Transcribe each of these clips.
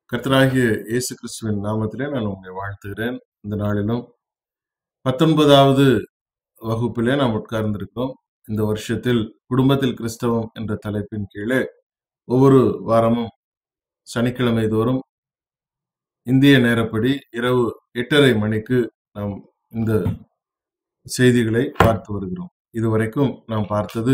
கர்த்தராகிய இயேசு கிறிஸ்துவின் நாமத்திலே நான் உங்களை வாழ்த்துகிறேன் இந்த நாளிலும் பத்தொன்பதாவது வகுப்பிலே நாம் உட்கார்ந்திருக்கிறோம் இந்த வருஷத்தில் குடும்பத்தில் கிறிஸ்தவம் என்ற தலைப்பின் கீழே ஒவ்வொரு வாரமும் சனிக்கிழமை தோறும் இந்திய நேரப்படி இரவு எட்டரை மணிக்கு நாம் இந்த செய்திகளை பார்த்து வருகிறோம் இதுவரைக்கும் நாம் பார்த்தது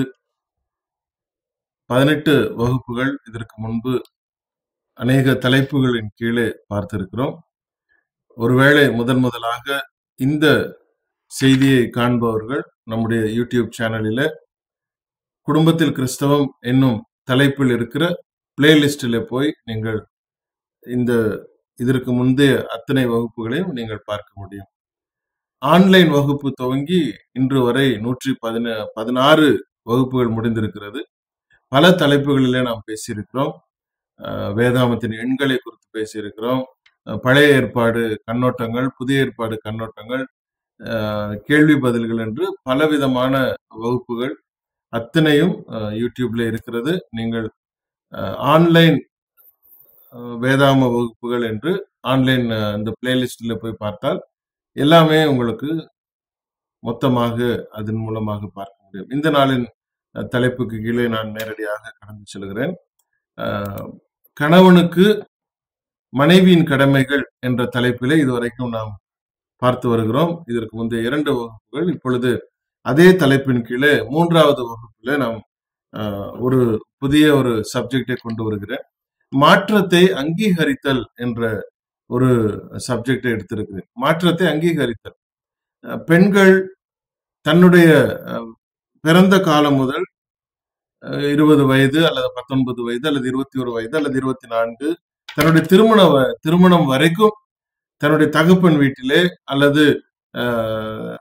பதினெட்டு வகுப்புகள் இதற்கு முன்பு அநேக தலைப்புகளின் கீழே பார்த்திருக்கிறோம் ஒருவேளை முதன் முதலாக இந்த செய்தியை காண்பவர்கள் நம்முடைய யூடியூப் சேனலில குடும்பத்தில் கிறிஸ்தவம் என்னும் தலைப்பில் இருக்கிற பிளேலிஸ்டில் போய் நீங்கள் இந்த இதற்கு முந்தைய அத்தனை வகுப்புகளையும் நீங்கள் பார்க்க முடியும் ஆன்லைன் வகுப்பு துவங்கி இன்று வரை நூற்றி பதின பதினாறு வகுப்புகள் முடிந்திருக்கிறது பல தலைப்புகளிலே நாம் பேசியிருக்கிறோம் அஹ் வேதாமத்தின் எண்களை குறித்து பேசியிருக்கிறோம் அஹ் பழைய ஏற்பாடு கண்ணோட்டங்கள் புதிய ஏற்பாடு கண்ணோட்டங்கள் அஹ் கேள்வி பதில்கள் என்று பலவிதமான வகுப்புகள் அத்தனையும் அஹ் யூடியூப்ல இருக்கிறது நீங்கள் அஹ் ஆன்லைன் அஹ் வேதாம வகுப்புகள் என்று ஆன்லைன் அஹ் இந்த பிளேலிஸ்டில் போய் பார்த்தால் எல்லாமே உங்களுக்கு மொத்தமாக அதன் மூலமாக பார்க்க முடியும் இந்த நாளின் அஹ் தலைப்புக்கு கீழே நான் நேரடியாக கடந்து செல்கிறேன் அஹ் கணவனுக்கு மனைவியின் கடமைகள் என்ற தலைப்பிலே இதுவரைக்கும் நாம் பார்த்து வருகிறோம் இதற்கு முந்தைய இரண்டு வகுப்புகள் இப்பொழுது அதே தலைப்பின் கீழே மூன்றாவது வகுப்பில் நாம் அஹ், ஒரு புதிய ஒரு சப்ஜெக்டை கொண்டு வருகிறேன் மாற்றத்தை அங்கீகரித்தல் என்ற ஒரு சப்ஜெக்டை எடுத்திருக்கிறேன் மாற்றத்தை அங்கீகரித்தல் அஹ், பெண்கள் தன்னுடைய அஹ், பிறந்த காலம் முதல் அஹ், இருபது வயது அல்லது பத்தொன்பது வயது அல்லது இருபத்தி ஒரு வயது அல்லது இருபத்தி நான்கு தன்னுடைய திருமண வ- திருமணம் வரைக்கும் தன்னுடைய தகப்பன் வீட்டிலே அல்லது அஹ்,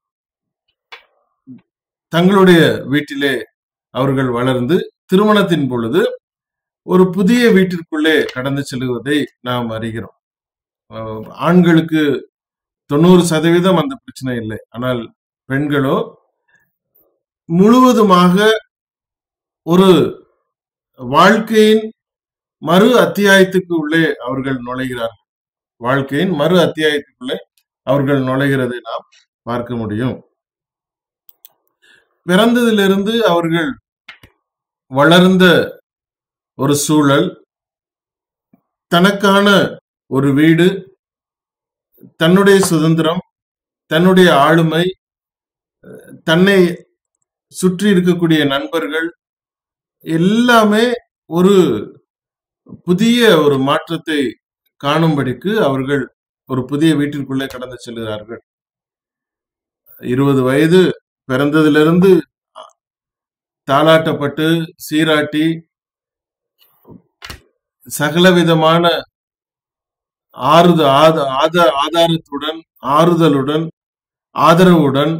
தங்களுடைய வீட்டிலே அவர்கள் வளர்ந்து திருமணத்தின் பொழுது ஒரு புதிய வீட்டிற்குள்ளே கடந்து செல்வதை நாம் அறிகிறோம் அஹ், ஆண்களுக்கு தொண்ணூறு சதவீதம் அந்த பிரச்சனை இல்லை ஆனால் பெண்களோ முழுவதுமாக ஒரு வாழ்க்கையின் மறு அத்தியாயத்துக்கு உள்ளே அவர்கள் நுழைகிறார்கள் வாழ்க்கையின் மறு அத்தியாயத்துக்குள்ளே அவர்கள் நுழைகிறதை நாம் பார்க்க முடியும் பிறந்ததிலிருந்து அவர்கள் வளர்ந்த ஒரு சூழல் தனக்கான ஒரு வீடு தன்னுடைய சுதந்திரம் தன்னுடைய ஆளுமை தன்னை சுற்றி இருக்கக்கூடிய நண்பர்கள் எல்லாமே ஒரு புதிய ஒரு மாற்றத்தை காணும்படிக்கு அவர்கள் ஒரு புதிய வீட்டிற்குள்ளே கடந்து செல்கிறார்கள் இருபது வயது பிறந்ததிலிருந்து தாளாட்டப்பட்டு சீராட்டி சகலவிதமான ஆறுத ஆத ஆத ஆதாரத்துடன் ஆறுதலுடன் ஆதரவுடன்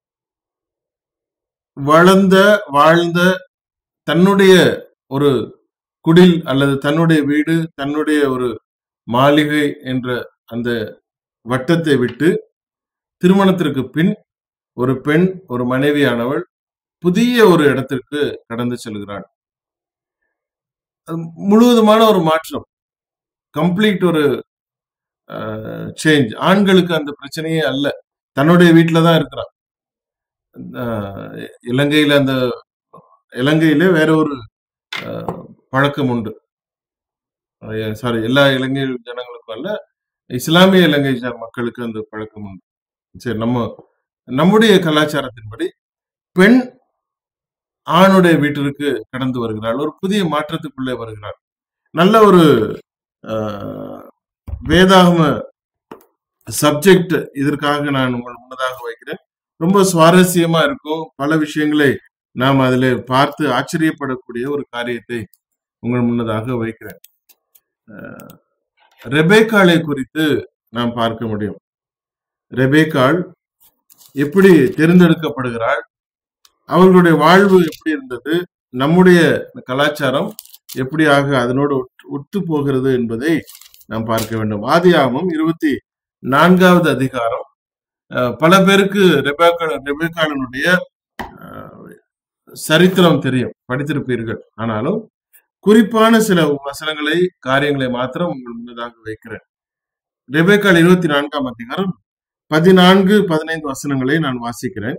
வளர்ந்த வாழ்ந்த தன்னுடைய ஒரு குடில் அல்லது தன்னுடைய வீடு தன்னுடைய ஒரு மாளிகை என்ற அந்த வட்டத்தை விட்டு திருமணத்திற்கு பின் ஒரு பெண் ஒரு மனைவியானவள் புதிய ஒரு இடத்திற்கு கடந்து செல்கிறாள் அது முழுவதுமான ஒரு மாற்றம் கம்ப்ளீட் ஒரு சேஞ்ச் ஆண்களுக்கு அந்த பிரச்சனையே அல்ல தன்னுடைய வீட்டில தான் இருக்கிறான் அஹ் இலங்கையில அந்த இலங்கையிலே வேற ஒரு அஹ், பழக்கம் உண்டு சாரி எல்லா இலங்கை ஜனங்களுக்கும் அல்ல இஸ்லாமிய இலங்கை ஜ- மக்களுக்கு அந்த பழக்கம் உண்டு சரி நம்ம நம்முடைய கலாச்சாரத்தின்படி பெண் ஆணுடைய வீட்டிற்கு கடந்து வருகிறாள் ஒரு புதிய மாற்றத்துக்குள்ளே வருகிறாள் நல்ல ஒரு அஹ், வேதாகம சப்ஜெக்ட் இதற்காக நான் உங்கள் முன்னதாக வைக்கிறேன் ரொம்ப சுவாரஸ்யமா இருக்கும் பல விஷயங்களை நாம் அதில் பார்த்து ஆச்சரியப்படக்கூடிய ஒரு காரியத்தை உங்கள் முன்னதாக வைக்கிறேன் அஹ், ரெபேக்காளை குறித்து நாம் பார்க்க முடியும் ரெபேக்காள் எப்படி தேர்ந்தெடுக்கப்படுகிறாள் அவர்களுடைய வாழ்வு எப்படி இருந்தது நம்முடைய கலாச்சாரம் எப்படியாக அதனோடு ஒத்து- ஒத்து போகிறது என்பதை நாம் பார்க்க வேண்டும் ஆதியாகமம் இருபத்தி நான்காவது அதிகாரம் அஹ், பல பேருக்கு ரெபேக்காள் ரெபேக்காளனுடைய அஹ், சரித்திரம் தெரியும் படித்திருப்பீர்கள் ஆனாலும் குறிப்பான சில வசனங்களை காரியங்களை மாத்திரம் உங்கள் முன்னதாக வைக்கிறேன் ரெபேக்கால் இருபத்தி நான்காம் அதிகாரம் பதினான்கு பதினைந்து வசனங்களை நான் வாசிக்கிறேன்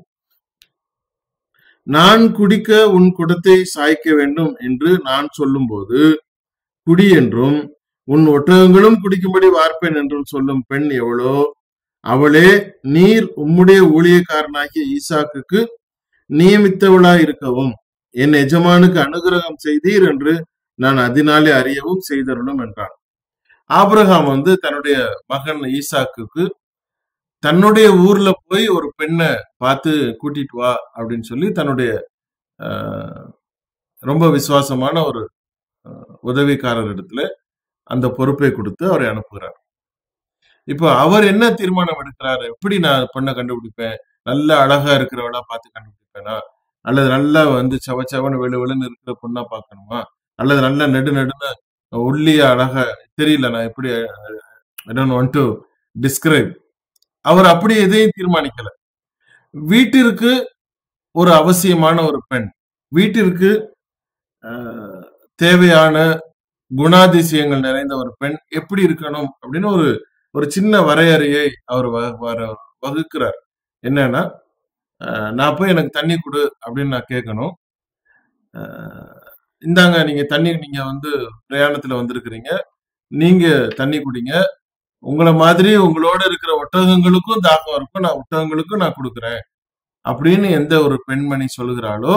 நான் குடிக்க உன் குடத்தை சாய்க்க வேண்டும் என்று நான் சொல்லும்போது குடி என்றும் உன் ஒட்டகங்களும் குடிக்கும்படி வார்ப்பேன் என்றும் சொல்லும் பெண் எவளோ அவளே நீர் உம்முடைய ஊழியக்காரனாகிய ஈசாக்குக்கு நியமித்தவளாய் இருக்கவும் என் எஜமானுக்கு அனுகிரகம் செய்தீர் என்று நான் அதனாலே அறியவும் செய்தருளும் என்றான் ஆபிரகாம் வந்து தன்னுடைய மகன் ஈசாக்குக்கு தன்னுடைய ஊர்ல போய் ஒரு பெண்ணை பார்த்து கூட்டிட்டு வா அப்படின்னு சொல்லி தன்னுடைய ஆஹ், ரொம்ப விசுவாசமான ஒரு ஆஹ், உதவிக்காரர் இடத்துல அந்த பொறுப்பை கொடுத்து அவரை அனுப்புகிறார் இப்போ அவர் என்ன தீர்மானம் எடுக்கிறாரு எப்படி நான் பெண்ணை கண்டுபிடிப்பேன் நல்ல அழகா இருக்கிறவளா பார்த்து கண்டுபிடிப்பேனா அல்லது நல்லா வந்து சவ சவன்னு வெளு வெளுன்னு இருக்கிற பொண்ணா பார்க்கணுமா அல்லது நல்ல நெடு நெடுன்னு ஒல்லியா அழகா தெரியல நான் எப்படி I don't want to describe அவர் அப்படி எதையும் தீர்மானிக்கல வீட்டிற்கு ஒரு அவசியமான ஒரு பெண் வீட்டிற்கு ஆஹ், தேவையான குணாதிசயங்கள் நிறைந்த ஒரு பெண் எப்படி இருக்கணும் அப்படின்னு ஒரு ஒரு சின்ன வரையறையை அவர் வ- வர- வகுக்கிறார் என்னன்னா ஆஹ், நான் போய் எனக்கு தண்ணி கொடு அப்படின்னு நான் கேட்கணும் ஆஹ், இந்தாங்க நீங்க தண்ணி நீங்க வந்து பிரயாணத்துல வந்திருக்கிறீங்க நீங்க தண்ணி குடிங்க உங்களை மாதிரி உங்களோட இருக்கிற ஒட்டகங்களுக்கும் தாகம் இருக்கும் நான் ஒட்டகங்களுக்கும் நான் கொடுக்குறேன் அப்படின்னு எந்த ஒரு பெண்மணி சொல்லுகிறாளோ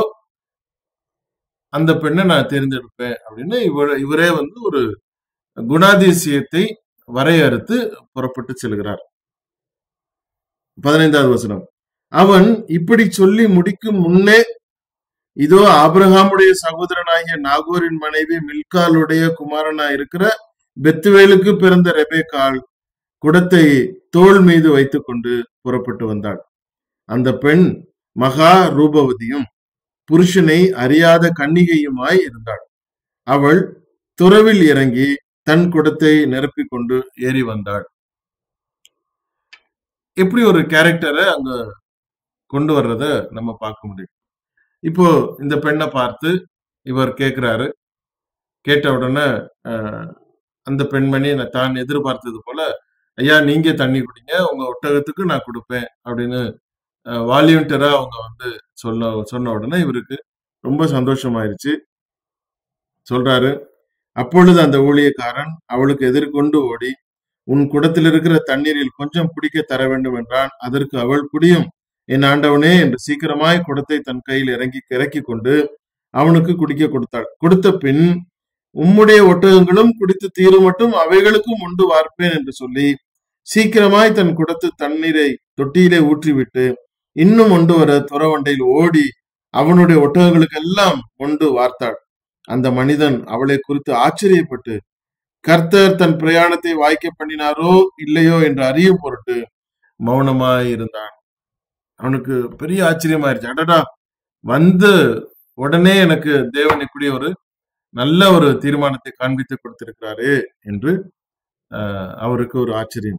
அந்த பெண்ணை நான் தேர்ந்தெடுப்பேன் அப்படின்னு இவர் இவரே வந்து ஒரு குணாதிசயத்தை வரையறுத்து புறப்பட்டு செல்கிறார் பதினைந்தாவது வசனம் அவன் இப்படி சொல்லி முடிக்கும் முன்னே இதோ ஆபிரகாமுடைய சகோதரனாகிய நாகூரின் மனைவி மில்காலுடைய குமாரனா இருக்கிற பெத்துவேலுக்கு பிறந்த ரெபேக்காள் குடத்தை தோள் மீது வைத்துக்கொண்டு புறப்பட்டு வந்தாள் அந்த பெண் மகா ரூபவதியும் புருஷனை அறியாத கன்னிகையுமாய் இருந்தாள் அவள் துறவில் இறங்கி தன் குடத்தை நிரப்பிக் கொண்டு ஏறி வந்தாள் எப்படி ஒரு கேரக்டரை அங்க கொண்டு வர்றத நம்ம பார்க்க முடியும் இப்போ இந்த பெண்ணை பார்த்து இவர் கேட்கிறாரு கேட்ட உடனே அஹ், அந்த பெண்மணி நான் தான் எதிர்பார்த்தது போல ஐயா நீங்க தண்ணி குடிங்க உங்க ஒட்டகத்துக்கு நான் கொடுப்பேன் அப்படின்னு வாலியண்டரா அவங்க வந்து சொல்ல சொன்ன உடனே இவருக்கு ரொம்ப சந்தோஷமாயிருச்சு சொல்றாரு அப்பொழுது அந்த ஊழியக்காரன் அவளுக்கு எதிர்கொண்டு ஓடி உன் குடத்தில் இருக்கிற தண்ணீரில் கொஞ்சம் குடிக்க தர வேண்டும் என்றான் அதற்கு அவள் குடியும் என் ஆண்டவனே என்று சீக்கிரமாய் குடத்தை தன் கையில் இறங்கி இறக்கி கொண்டு அவனுக்கு குடிக்க கொடுத்தாள் கொடுத்த பின் உம்முடைய ஒட்டகங்களும் குடித்து தீரும் மட்டும் அவைகளுக்கும் உண்டு வார்ப்பேன் என்று சொல்லி சீக்கிரமாய் தன் குடத்து தண்ணீரை தொட்டியிலே ஊற்றிவிட்டு இன்னும் ஒன்று வர துறவண்டையில் ஓடி அவனுடைய ஒட்டகங்களுக்கெல்லாம் கொண்டு வார்த்தாள் அந்த மனிதன் அவளை குறித்து ஆச்சரியப்பட்டு கர்த்தர் தன் பிரயாணத்தை வாய்க்க பண்ணினாரோ இல்லையோ என்று அறியும் பொருட்டு மௌனமாய் இருந்தான் அவனுக்கு பெரிய ஆச்சரியமாயிருச்சு அடடா வந்து உடனே எனக்கு தேவன் இப்படி ஒரு நல்ல ஒரு தீர்மானத்தை காண்பித்து கொடுத்திருக்கிறாரு என்று ஆஹ், அவருக்கு ஒரு ஆச்சரியம்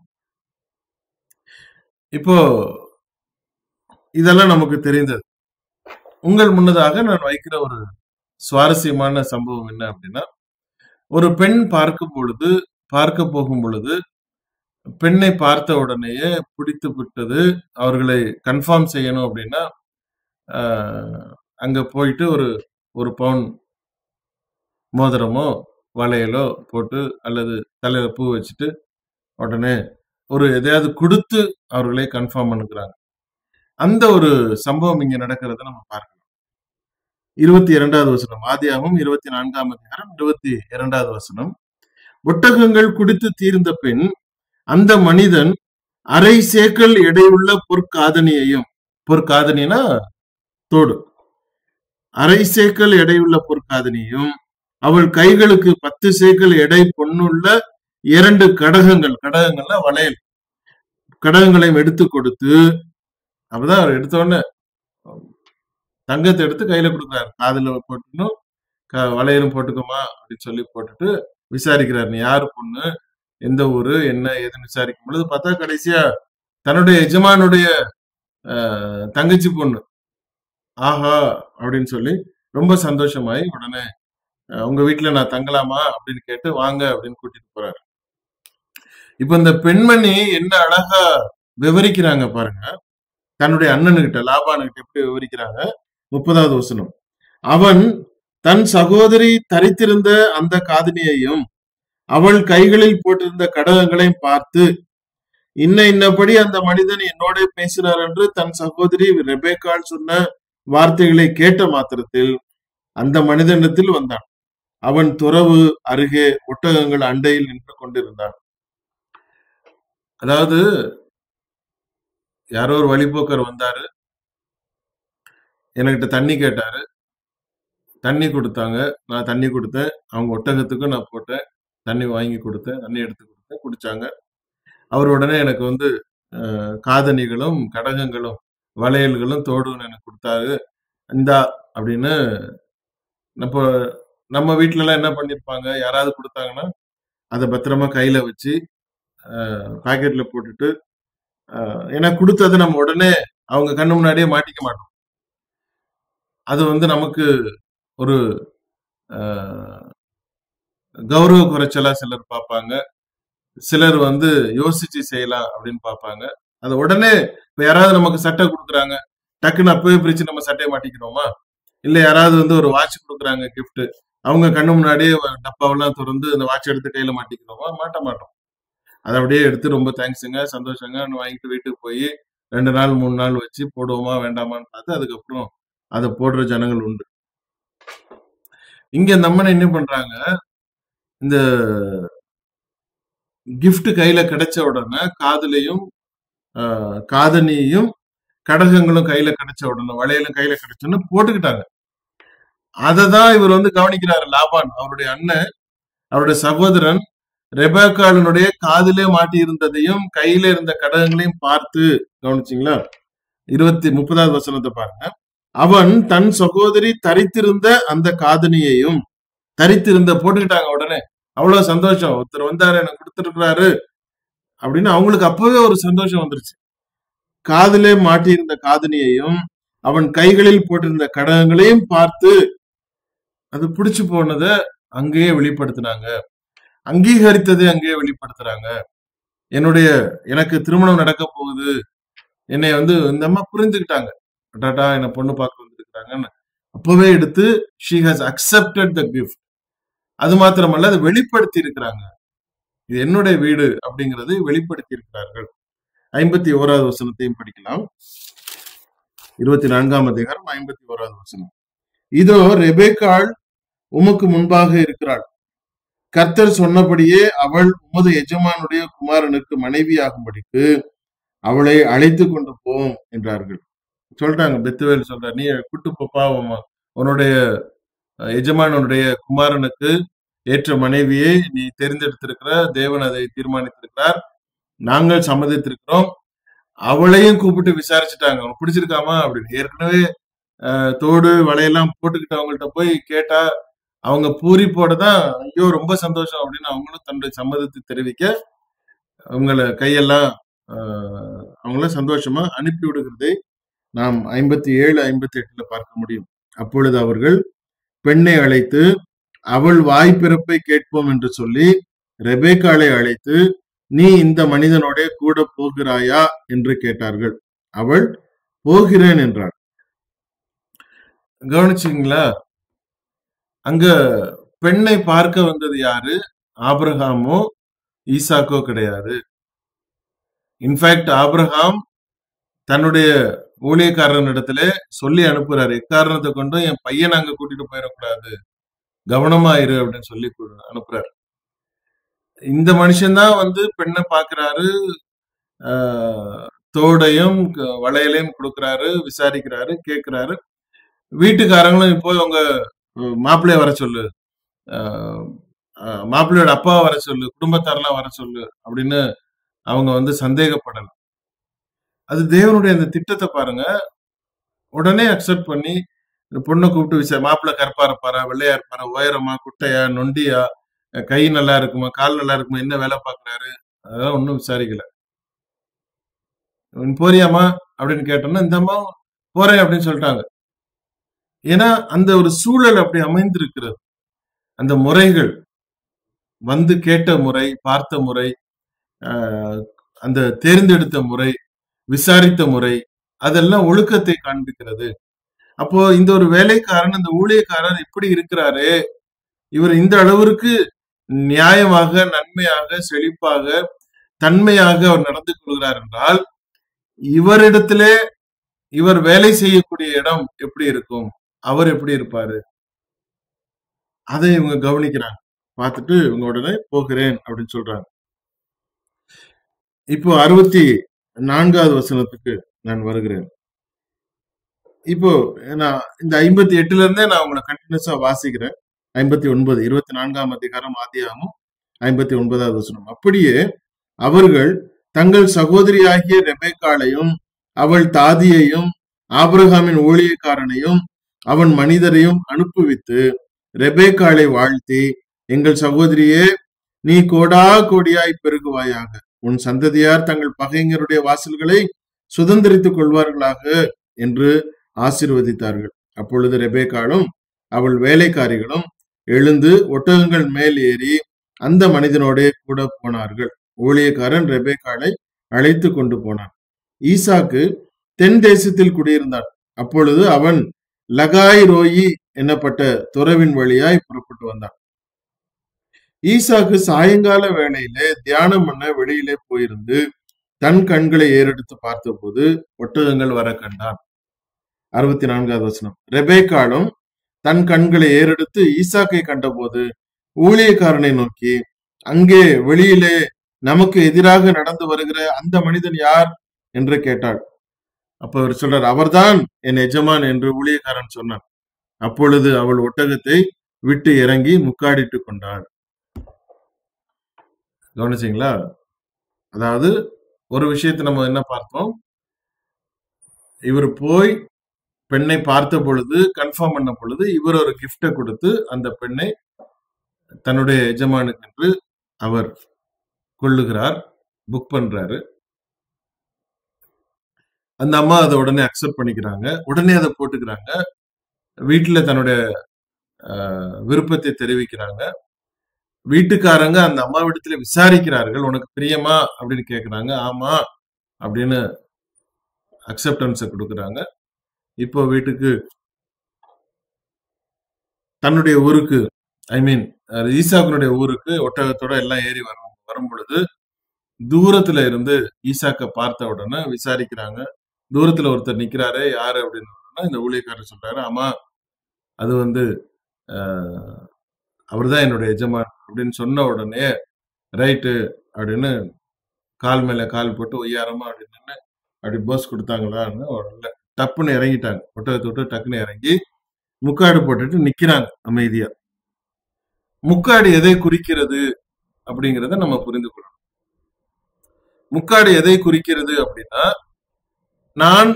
இப்போ இதெல்லாம் நமக்கு தெரிந்தது உங்கள் முன்னதாக நான் வைக்கிற ஒரு சுவாரஸ்யமான சம்பவம் என்ன அப்படின்னா ஒரு பெண் பார்க்கும் பொழுது பார்க்க போகும் பொழுது பெண்ணை பார்த்த உடனேயே பிடித்து விட்டது அவர்களை கன்ஃபார்ம் செய்யணும் அப்படின்னா ஆஹ், அங்க போயிட்டு ஒரு ஒரு பவுன் மோதிரமோ வளையலோ போட்டு அல்லது தலையில பூ வச்சுட்டு உடனே ஒரு எதையாவது கொடுத்து அவர்களை கன்ஃபார்ம் பண்ணுகிறாங்க அந்த ஒரு சம்பவம் இங்க நடக்கிறத நம்ம பார்க்கலாம் இருபத்தி இரண்டாவது வசனம் ஆதியாகவும் இருபத்தி நான்காம் அதிகாரம் இருபத்தி இரண்டாவது வசனம் ஒட்டகங்கள் குடித்து தீர்ந்த பின் அந்த மனிதன் அரை சேக்கல் எடையுள்ள பொற்காதனியையும் பொற்காதனினா தோடு அரை சேக்கல் எடையுள்ள பொற்காதனியும் அவள் கைகளுக்கு பத்து சேக்கல் எடை பொன்னுள்ள இரண்டு கடகங்கள் கடகங்கள்னா வளையல் கடகங்களையும் எடுத்து கொடுத்து அப்பதான் அவர் எடுத்த உடனே தங்கத்தை எடுத்து கையில கொடுக்குறாரு காதுல போட்டுக்கணும் க- வளையலும் போட்டுக்கோமா அப்படின்னு சொல்லி போட்டுட்டு விசாரிக்கிறார் நீ யாரு பொண்ணு எந்த ஊரு என்ன ஏதுன்னு விசாரிக்கும் பொழுது பார்த்தா கடைசியா தன்னுடைய எஜமானுடைய ஆஹ், தங்கச்சி பொண்ணு ஆஹா அப்படின்னு சொல்லி ரொம்ப சந்தோஷமாயி உடனே அஹ், உங்க வீட்டுல நான் தங்கலாமா அப்படின்னு கேட்டு வாங்க அப்படின்னு கூட்டிட்டு போறாரு இப்ப இந்த பெண்மணி என்ன அழகா விவரிக்கிறாங்க பாருங்க தன்னுடைய அண்ணனுகிட்ட லாபானுகிட்ட எப்படி விவரிக்கிறாங்க முப்பதாவது வசனம் அவன் தன் சகோதரி தரித்திருந்த அந்த காதணியையும் அவள் கைகளில் போட்டிருந்த கடகங்களையும் பார்த்து இன்ன இன்னபடி அந்த மனிதன் என்னோட பேசினார் என்று தன் சகோதரி ரெபேக்கால் சொன்ன வார்த்தைகளை கேட்ட மாத்திரத்தில் அந்த மனிதனிடத்தில் வந்தான் அவன் துறவு அருகே ஒட்டகங்கள் அண்டையில் நின்று கொண்டிருந்தான் அதாவது யாரோ ஒரு வழிபோக்கர் வந்தாரு என்கிட்ட தண்ணி கேட்டாரு தண்ணி கொடுத்தாங்க நான் தண்ணி கொடுத்தேன் அவங்க ஒட்டகத்துக்கும் நான் போட்டேன் தண்ணி வாங்கி கொடுத்தேன் தண்ணி எடுத்து கொடுத்தேன் குடிச்சாங்க அவர் உடனே எனக்கு வந்து அஹ், காதணிகளும் கடகங்களும் வளையல்களும் தோடும் எனக்கு கொடுத்தாரு இந்தா அப்படின்னு இப்போ நம்ம வீட்ல எல்லாம் என்ன பண்ணிருப்பாங்க யாராவது கொடுத்தாங்கன்னா அதை பத்திரமா கையில வச்சு பாக்கெட்ல போட்டுட்டு அஹ், ஏன்னா கொடுத்ததை நம்ம உடனே அவங்க கண்ணு முன்னாடியே மாட்டிக்க மாட்டோம் அது வந்து நமக்கு ஒரு அஹ், கௌரவ குறைச்சலா சிலர் பார்ப்பாங்க சிலர் வந்து யோசிச்சு செய்யலாம் அப்படின்னு பார்ப்பாங்க அது உடனே இப்ப யாராவது நமக்கு சட்டை கொடுக்குறாங்க டக்குன்னு அப்பவே பிரிச்சு நம்ம சட்டையை மாட்டிக்கிறோமா இல்ல யாராவது வந்து ஒரு வாட்ச் கொடுக்குறாங்க gift அவங்க கண்ணு முன்னாடியே வ- டப்பாவெல்லாம் திறந்து அந்த வாட்ச் எடுத்து கையில மாட்டிக்கிறோமா மாட்ட மாட்டோம் அதை அப்படியே எடுத்து ரொம்ப தேங்க்ஸுங்க சந்தோஷங்க வாங்கிட்டு வீட்டுக்கு போய் ரெண்டு நாள் மூணு நாள் வச்சு போடுவோமா வேண்டாமான்னு பார்த்து அதுக்கப்புறம் அதை போடுற ஜனங்கள் உண்டு இங்க இந்த அம்மனை என்ன பண்றாங்க இந்த gift கையில கிடைச்ச உடனே காதுலையும் ஆஹ், காதணியையும் கடகங்களும் கையில கிடைச்ச உடனே வளையலும் கையில கிடைச்சோன்னு போட்டுக்கிட்டாங்க அதை தான் இவர் வந்து கவனிக்கிறாரு லாபான் அவருடைய அண்ணன் அவருடைய சகோதரன் ரெபேக்காளனுடைய காதிலே மாட்டி இருந்ததையும் கையில இருந்த கடகங்களையும் பார்த்து கவனிச்சிங்களா இருபத்தி முப்பதாவது வசனத்தை பாருங்க அவன் தன் சகோதரி தரித்திருந்த அந்த காதணியையும் தரித்திருந்த போட்டுக்கிட்டாங்க உடனே அவ்வளவு சந்தோஷம் ஒருத்தர் வந்தாரு எனக்கு கொடுத்துருக்கிறாரு அப்படின்னு அவங்களுக்கு அப்பவே ஒரு சந்தோஷம் வந்துருச்சு காதிலே மாட்டியிருந்த காதணியையும் அவன் கைகளில் போட்டிருந்த கடகங்களையும் பார்த்து அது பிடிச்சு போனதை அங்கேயே வெளிப்படுத்தினாங்க அங்கீகரித்ததை அங்கேயே வெளிப்படுத்துறாங்க என்னுடைய எனக்கு திருமணம் நடக்க போகுது என்னை வந்து இந்த அம்மா புரிஞ்சுக்கிட்டாங்க டாடா என்ன பொண்ணு பார்க்க வந்திருக்கிறாங்கன்னு அப்பவே எடுத்து she has accepted the gift அது மாத்திரமல்ல அதை வெளிப்படுத்தி இருக்கிறாங்க இது என்னுடைய வீடு அப்படிங்கறதை வெளிப்படுத்தி இருக்கிறார்கள் ஐம்பத்தி ஓராவது வசனத்தையும் படிக்கலாம் இருபத்தி நான்காம் அதிகாரம் ஐம்பத்தி ஓராவது வசனம் இதோ ரெபேக்காள் உமக்கு முன்பாக இருக்கிறாள் கர்த்தர் சொன்னபடியே அவள் உமது எஜமானுடைய குமாரனுக்கு மனைவியாகும்படிக்கு அவளை அழைத்து கொண்டு போம் என்றார்கள் சொல்றாங்க பெத்துவேல் சொல்ற நீ கூட்டு போப்பா உன் உன்னுடைய அஹ், எஜமானுடைய குமாரனுக்கு ஏற்ற மனைவியை நீ தெரிந்தெடுத்திருக்கிற தேவன் அதை தீர்மானித்திருக்கிறார் நாங்கள் சம்மதித்திருக்கிறோம் அவளையும் கூப்பிட்டு விசாரிச்சுட்டாங்க உனக்கு பிடிச்சிருக்காமா அப்படின்னு ஏற்கனவே அஹ், தோடு வலையெல்லாம் போட்டுக்கிட்டவங்கள்ட்ட போய் கேட்டா அவங்க பூரிப்போட தான் ஐயோ ரொம்ப சந்தோஷம் அப்படின்னு அவங்களும் தன்னுடைய சம்மதத்தை தெரிவிக்க அவங்கள கையெல்லாம் ஆஹ், அவங்கள சந்தோஷமா அனுப்பி விடுகிறதை நாம் ஐம்பத்தி ஏழு ஐம்பத்தி எட்டுல பார்க்க முடியும் அப்பொழுது அவர்கள் பெண்ணை அழைத்து அவள் வாய் பிறப்பை கேட்போம் என்று சொல்லி ரெபேக்காளை அழைத்து நீ இந்த மனிதனோட கூட போகிறாயா என்று கேட்டார்கள் அவள் போகிறேன் என்றாள் கவனிச்சிங்களா அங்க பெண்ணை பார்க்க வந்தது யாரு ஆபிரகாமோ ஈசாக்கோ கிடையாது இன்ஃபேக்ட் ஆபிரகாம் தன்னுடைய ஊழியக்காரனிடத்துல சொல்லி அனுப்புறாரு எக்காரணத்தை கொண்டும் என் பையனை அங்க கூட்டிட்டு போயிடக்கூடாது கவனமா இரு அப்படின்னு சொல்லி கு- அனுப்புறாரு இந்த மனுஷன்தான் வந்து பெண்ணை பாக்குறாரு ஆஹ், தோடையும் க- வளையலையும் கொடுக்கறாரு விசாரிக்கிறாரு கேக்குறாரு வீட்டுக்காரங்களும் இப்போ உங்க அஹ், மாப்பிள்ளைய வர சொல்லு ஆஹ், ஆஹ், மாப்பிள்ளையோட அப்பாவை வர சொல்லு குடும்பத்தாரெல்லாம் வர சொல்லு அப்படின்னு அவங்க வந்து சந்தேகப்படல அது தேவனுடைய அந்த திட்டத்தை பாருங்க உடனே அக்செப்ட் பண்ணி இந்த பொண்ணை கூப்பிட்டு விசாரி மாப்பிள்ளை கருப்பா இருப்பாரா வெள்ளையா இருப்பாரா உயரமா குட்டையா நொண்டியா அஹ் கை நல்லா இருக்குமா கால் நல்லா இருக்குமா என்ன வேலை பார்க்கறாரு அதெல்லாம் ஒன்றும் விசாரிக்கல "நீ போறியாமா அப்படின்னு கேட்டோம்னா இந்த அம்மா போறேன் அப்படின்னு சொல்லிட்டாங்க ஏன்னா அந்த ஒரு சூழல் அப்படி அமைந்திருக்கிறது அந்த முறைகள் வந்து கேட்ட முறை பார்த்த முறை ஆஹ், அந்த தேர்ந்தெடுத்த முறை விசாரித்த முறை அதெல்லாம் ஒழுக்கத்தை காண்பிக்கிறது அப்போ இந்த ஒரு வேலைக்காரன் இந்த ஊழியக்காரர் இப்படி இருக்கிறாரே இவர் இந்த அளவிற்கு நியாயமாக நன்மையாக செழிப்பாக தன்மையாக அவர் நடந்து கொள்கிறார் என்றால் இவரிடத்திலே இவர் வேலை செய்யக்கூடிய இடம் எப்படி இருக்கும் அவர் எப்படி இருப்பாரு அதை இவங்க கவனிக்கிறாங்க பார்த்துட்டு இவங்க உடனே போகிறேன் அப்படின்னு சொல்றாங்க இப்போ அறுபத்தி நான்காவது வசனத்துக்கு நான் வருகிறேன் இப்போ நான் இந்த ஐம்பத்தி எட்டுல இருந்தே நான் உங்களை கண்டினியூஸா வாசிக்கிறேன் ஐம்பத்தி ஒன்பது இருபத்தி நான்காம் அதிகாரம் ஆதியாகமும் ஐம்பத்தி ஒன்பதாவது வசனம் அப்படியே அவர்கள் தங்கள் சகோதரியாகிய ரெபேக்காளையும் அவள் தாதியையும் ஆபிரகாமின் ஊழியக்காரனையும் அவன் மனிதரையும் அனுப்புவித்து ரெபேக்காளை வாழ்த்தி எங்கள் சகோதரியே நீ கோடா கோடியாய் பெருகுவாயாக உன் சந்ததியார் தங்கள் பகைஞருடைய வாசல்களை சுதந்திரித்துக் கொள்வார்களாக என்று ஆசீர்வதித்தார்கள் அப்பொழுது ரெபேக்காளும் அவள் வேலைக்காரிகளும் எழுந்து ஒட்டகங்கள் மேல் ஏறி அந்த மனிதனோடே கூட போனார்கள் ஊழியக்காரன் ரெபேக்காளை அழைத்து கொண்டு போனான் ஈசாக்கு தென் தேசத்தில் குடியிருந்தான் அப்பொழுது அவன் லகாய் ரோயி என்னப்பட்ட துறவின் வழியாய் புறப்பட்டு வந்தான் ஈசாக்கு சாயங்கால வேளையிலே தியானம் பண்ண வெளியிலே போயிருந்து தன் கண்களை ஏறெடுத்து பார்த்தபோது ஒட்டகங்கள் வர கண்டான் அறுபத்தி நான்காவது வசனம் ரெபேக்காலும் தன் கண்களை ஏறெடுத்து ஈசாக்கை கண்டபோது ஊழியக்காரனை நோக்கி அங்கே வெளியிலே நமக்கு எதிராக நடந்து வருகிற அந்த மனிதன் யார் என்று கேட்டாள் அப்ப அவர் சொல்றார் அவர்தான் என் எஜமான் என்று ஊழியக்காரன் சொன்னான் அப்பொழுது அவள் ஒட்டகத்தை விட்டு இறங்கி முக்காடிட்டு கொண்டாள் கவனிச்சிங்களா அதாவது ஒரு விஷயத்தை நம்ம என்ன பார்த்தோம் இவர் போய் பெண்ணை பார்த்த பொழுது கன்ஃபார்ம் பண்ண பொழுது இவர் ஒரு கிஃப்டை கொடுத்து அந்த பெண்ணை தன்னுடைய எஜமானுக்கு என்று அவர் கொள்ளுகிறார் புக் பண்றாரு அந்த அம்மா அதை உடனே அக்செப்ட் பண்ணிக்கிறாங்க உடனே அதை போட்டுக்கிறாங்க வீட்டுல தன்னுடைய ஆஹ், விருப்பத்தை தெரிவிக்கிறாங்க வீட்டுக்காரங்க அந்த அம்மா விடத்துல விசாரிக்கிறார்கள் உனக்கு பிரியமா அப்படின்னு கேக்குறாங்க ஆமா அப்படின்னு அக்செப்டன்ஸை கொடுக்குறாங்க இப்போ வீட்டுக்கு தன்னுடைய ஊருக்கு ஐ மீன் ஈசாக்கனுடைய ஊருக்கு ஒட்டகத்தோட எல்லாம் ஏறி வரும் வரும் பொழுது தூரத்துல இருந்து ஈசாக்க பார்த்த உடனே விசாரிக்கிறாங்க தூரத்துல ஒருத்தர் நிக்கிறாரு யாரு அப்படின்னு உடனே இந்த ஊழியக்காரர் சொல்றாரு ஆமா அது வந்து அவர் தான் என்னுடைய எஜமான் அப்படின்னு சொன்ன உடனே ரைட்டு அப்படின்னு கால் மேல கால் போட்டு ஒய்யாரமா அப்படின்னு அப்படி போஸ் கொடுத்தாங்களான்னு உடனே டப்புன்னு இறங்கிட்டாங்க ஒட்டகத்தை விட்டு டக்குன்னு இறங்கி முக்காடு போட்டுட்டு நிக்கிறாங்க அமைதியா முக்காடு எதை குறிக்கிறது அப்படிங்கிறத நம்ம புரிந்து கொள்ளணும் முக்காடு எதை குறிக்கிறது அப்படின்னா நான்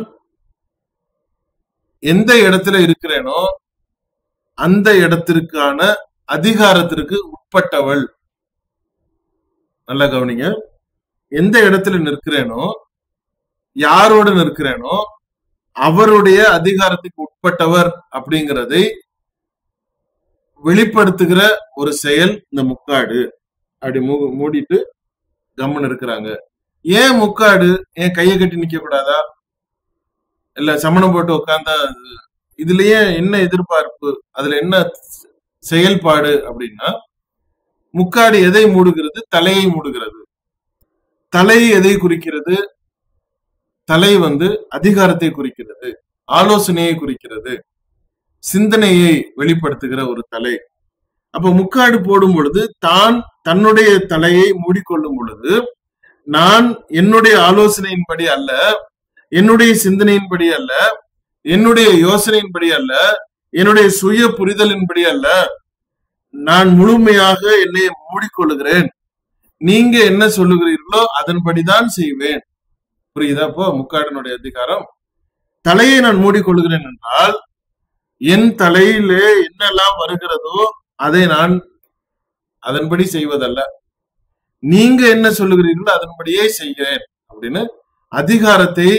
எந்த இடத்துல இருக்கிறேனோ அந்த இடத்திற்கான அதிகாரத்திற்கு உட்பட்டவள் நல்லா கவனிங்க எந்த இடத்துல நிற்கிறேனோ யாரோட நிற்கிறேனோ அவருடைய அதிகாரத்துக்கு உட்பட்டவர் அப்படிங்கிறதை வெளிப்படுத்துகிற ஒரு செயல் இந்த முக்காடு அப்படி மூ- மூடிட்டு கம்முன்னு இருக்கிறாங்க ஏன் முக்காடு ஏன் கையை கட்டி நிக்க கூடாதா இல்ல சமணம் போட்டு உட்கார்ந்தா அது- இதுலயே என்ன எதிர்பார்ப்பு அதுல என்ன செயல்பாடு அப்படின்னா முக்காடு எதை மூடுகிறது தலையை மூடுகிறது தலை எதை குறிக்கிறது தலை வந்து அதிகாரத்தை குறிக்கிறது ஆலோசனையை குறிக்கிறது சிந்தனையை வெளிப்படுத்துகிற ஒரு தலை அப்ப முக்காடு போடும் பொழுது தான் தன்னுடைய தலையை மூடிக்கொள்ளும் பொழுது நான் என்னுடைய ஆலோசனையின்படி அல்ல என்னுடைய சிந்தனையின்படி அல்ல என்னுடைய யோசனையின்படி அல்ல என்னுடைய சுய புரிதலின்படி அல்ல நான் முழுமையாக என்னை மூடிக்கொள்ளுகிறேன் நீங்க என்ன சொல்லுகிறீர்களோ அதன்படிதான் செய்வேன் புரியுதா அப்போ முக்காடனுடைய அதிகாரம் தலையை நான் மூடிக்கொள்கிறேன் என்றால் என் தலையிலே என்னெல்லாம் வருகிறதோ அதை நான் அதன்படி செய்வதல்ல நீங்க என்ன சொல்லுகிறீர்களோ அதன்படியே செய்கிறேன் அப்படின்னு அதிகாரத்தை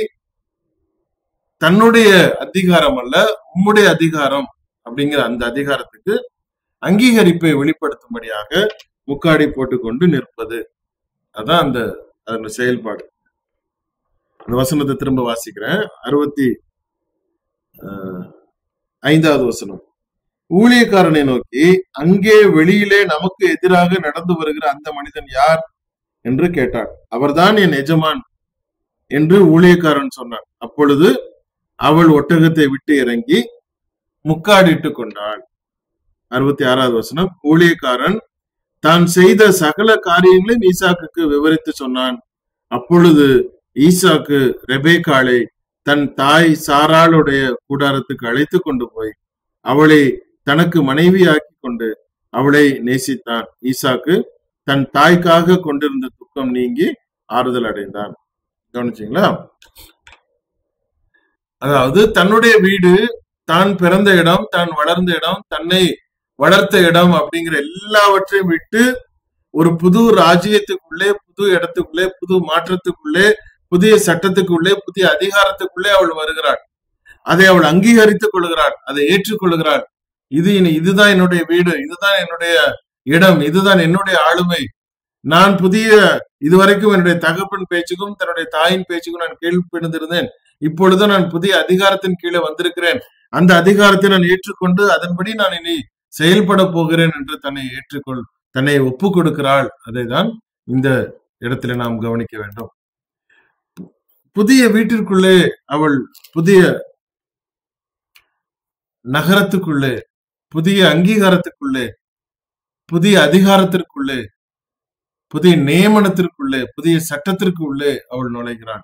தன்னுடைய அதிகாரம் அல்ல உம்முடைய அதிகாரம் அப்படிங்கிற அந்த அதிகாரத்துக்கு அங்கீகரிப்பை வெளிப்படுத்தும்படியாக முக்காடி போட்டுக்கொண்டு நிற்பது அதான் அந்த அதன் செயல்பாடு அந்த வசனத்தை திரும்ப வாசிக்கிறேன் அறுபத்தி அஹ், ஐந்தாவது வசனம் ஊழியக்காரனை நோக்கி அங்கே வெளியிலே நமக்கு எதிராக நடந்து வருகிற அந்த மனிதன் யார் என்று கேட்டார் அவர்தான் என் எஜமான் என்று ஊழியக்காரன் சொன்னான் அப்பொழுது அவள் ஒட்டகத்தை விட்டு இறங்கி முக்காடிட்டு கொண்டாள் அறுபத்தி ஆறாவது வசனம் ஊழியக்காரன் தான் செய்த சகல காரியங்களையும் ஈசாக்குக்கு விவரித்து சொன்னான் அப்பொழுது ஈசாக்கு ரெபேக்காளை தன் தாய் சாராளுடைய கூடாரத்துக்கு அழைத்து கொண்டு போய் அவளை தனக்கு மனைவியாக்கி கொண்டு அவளை நேசித்தான் ஈசாக்கு தன் தாய்க்காக கொண்டிருந்த துக்கம் நீங்கி ஆறுதல் அடைந்தான் கவனிச்சீங்களா அதாவது தன்னுடைய வீடு தான் பிறந்த இடம் தான் வளர்ந்த இடம் தன்னை வளர்த்த இடம் அப்படிங்கிற எல்லாவற்றையும் விட்டு ஒரு புது ராஜ்யத்துக்குள்ளே புது இடத்துக்குள்ளே புது மாற்றத்துக்குள்ளே புதிய சட்டத்துக்குள்ளே புதிய அதிகாரத்துக்குள்ளே அவள் வருகிறாள் அதை அவள் அங்கீகரித்துக் கொள்கிறாள் அதை ஏற்றுக்கொள்கிறாள் இது இனி- இதுதான் என்னுடைய வீடு இதுதான் என்னுடைய இடம் இதுதான் என்னுடைய ஆளுமை நான் புதிய இதுவரைக்கும் என்னுடைய தகப்பன் பேச்சுக்கும் தன்னுடைய தாயின் பேச்சுக்கும் நான் கேள்விப்பட்டிருந்தேன் இப்பொழுது நான் புதிய அதிகாரத்தின் கீழே வந்திருக்கிறேன் அந்த அதிகாரத்தை நான் ஏற்றுக்கொண்டு அதன்படி நான் இனி செயல்பட போகிறேன் என்று தன்னை ஏற்றுக்கொள் தன்னை ஒப்பு கொடுக்கிறாள் அதை தான் இந்த இடத்துல நாம் கவனிக்க வேண்டும் புதிய வீட்டிற்குள்ளே அவள் புதிய நகரத்துக்குள்ளே புதிய அங்கீகாரத்துக்குள்ளே புதிய அதிகாரத்திற்குள்ளே புதிய நியமனத்திற்குள்ளே புதிய சட்டத்திற்கு உள்ளே அவள் நுழைகிறாள்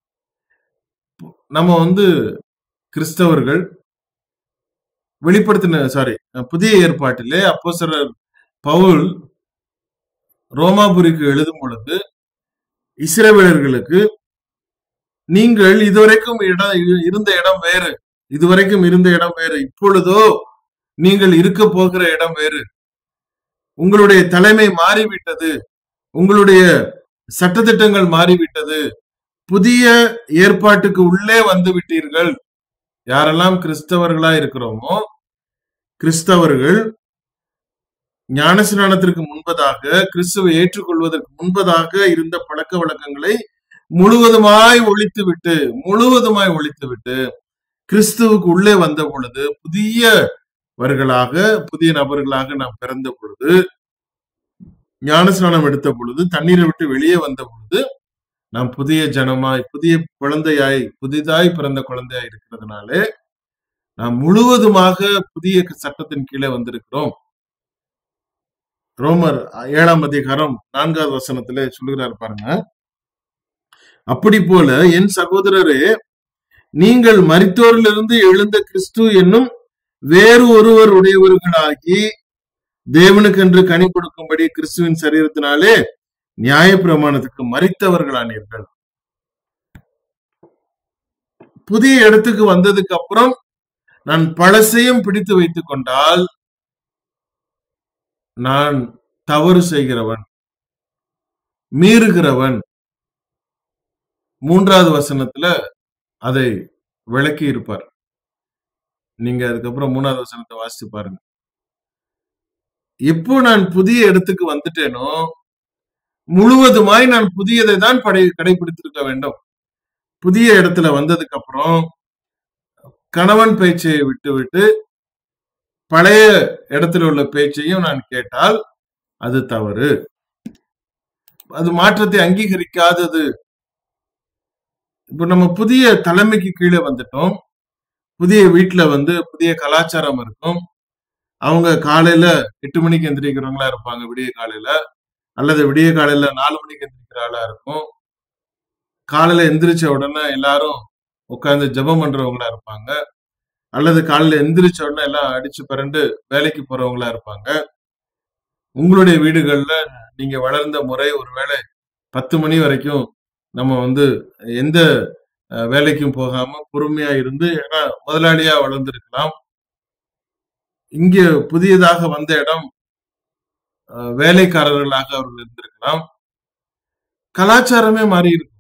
நம்ம வந்து கிறிஸ்தவர்கள் வெளிப்படுத்தின சாரி புதிய ஏற்பாட்டிலே அப்போஸ்தலர் பவுல் ரோமாபுரிக்கு எழுதும் பொழுது இஸ்ரவேலர்களுக்கு நீங்கள் இதுவரைக்கும் இடம் இருந்த இடம் வேறு இதுவரைக்கும் இருந்த இடம் வேறு இப்பொழுதோ நீங்கள் இருக்க போகிற இடம் வேறு உங்களுடைய தலைமை மாறிவிட்டது உங்களுடைய சட்டத்திட்டங்கள் மாறிவிட்டது புதிய ஏற்பாட்டுக்கு உள்ளே வந்து விட்டீர்கள் யாரெல்லாம் கிறிஸ்தவர்களா இருக்கிறோமோ கிறிஸ்தவர்கள் ஞானஸ்நானத்திற்கு முன்பதாக கிறிஸ்துவை ஏற்றுக்கொள்வதற்கு முன்பதாக இருந்த பழக்க வழக்கங்களை முழுவதுமாய் ஒழித்துவிட்டு முழுவதுமாய் ஒழித்துவிட்டு கிறிஸ்துவுக்கு உள்ளே வந்த பொழுது புதியவர்களாக புதிய நபர்களாக நாம் பிறந்த பொழுது ஞானஸ்நானம் எடுத்த பொழுது தண்ணீரை விட்டு வெளியே வந்த பொழுது நாம் புதிய ஜனமாய் புதிய குழந்தையாய் புதிதாய் பிறந்த குழந்தையாய் இருக்கிறதுனாலே நாம் முழுவதுமாக புதிய சட்டத்தின் கீழே வந்திருக்கிறோம் ரோமர் ஏழாம் அதிகாரம் நான்காவது வசனத்திலே சொல்லுகிறார் பாருங்க அப்படி போல என் சகோதரரே நீங்கள் மரித்தோரிலிருந்து எழுந்த கிறிஸ்து என்னும் வேறு ஒருவர் உடையவர்களாகி தேவனுக்கென்று கனி கொடுக்கும்படி கிறிஸ்துவின் சரீரத்தினாலே நியாய பிரமாணத்துக்கு மறித்தவர்களானீர்கள் புதிய இடத்துக்கு வந்ததுக்கு அப்புறம் நான் பழசையும் பிடித்து வைத்துக் கொண்டால் நான் தவறு செய்கிறவன் மீறுகிறவன் மூன்றாவது வசனத்துல அதை விளக்கி இருப்பார் நீங்க அதுக்கப்புறம் மூணாவது வசனத்தை வாசித்து பாருங்க எப்போ நான் புதிய இடத்துக்கு வந்துட்டேனோ முழுவதுமாய் நான் புதியதை தான் படை கடைபிடித்திருக்க வேண்டும் புதிய இடத்துல வந்ததுக்கு அப்புறம் கணவன் பேச்சை விட்டு விட்டு பழைய இடத்துல உள்ள பேச்சையும் நான் கேட்டால் அது தவறு அது மாற்றத்தை அங்கீகரிக்காதது இப்போ நம்ம புதிய தலைமைக்கு கீழே வந்துட்டோம் புதிய வீட்டுல வந்து புதிய கலாச்சாரம் இருக்கும் அவங்க காலையில எட்டு மணிக்கு எந்திரிக்கிறவங்களா இருப்பாங்க விடிய காலையில அல்லது விடிய காலையில நாலு மணிக்கு எந்திரிக்கிற ஆளா இருக்கும் காலையில எந்திரிச்ச உடனே எல்லாரும் உட்கார்ந்து ஜெபம் பண்றவங்களா இருப்பாங்க அல்லது காலையில எந்திரிச்ச உடனே எல்லாம் அடிச்சு பிறண்டு வேலைக்கு போறவங்களா இருப்பாங்க உங்களுடைய வீடுகள்ல நீங்க வளர்ந்த முறை ஒருவேளை பத்து மணி வரைக்கும் நம்ம வந்து எந்த அஹ், வேலைக்கும் போகாம பொறுமையா இருந்து ஏன்னா முதலாளியா வளர்ந்திருக்கலாம் இங்க புதியதாக வந்த இடம் அஹ், வேலைக்காரர்களாக அவர்கள் இருந்திருக்கலாம் கலாச்சாரமே மாறி இருக்கும்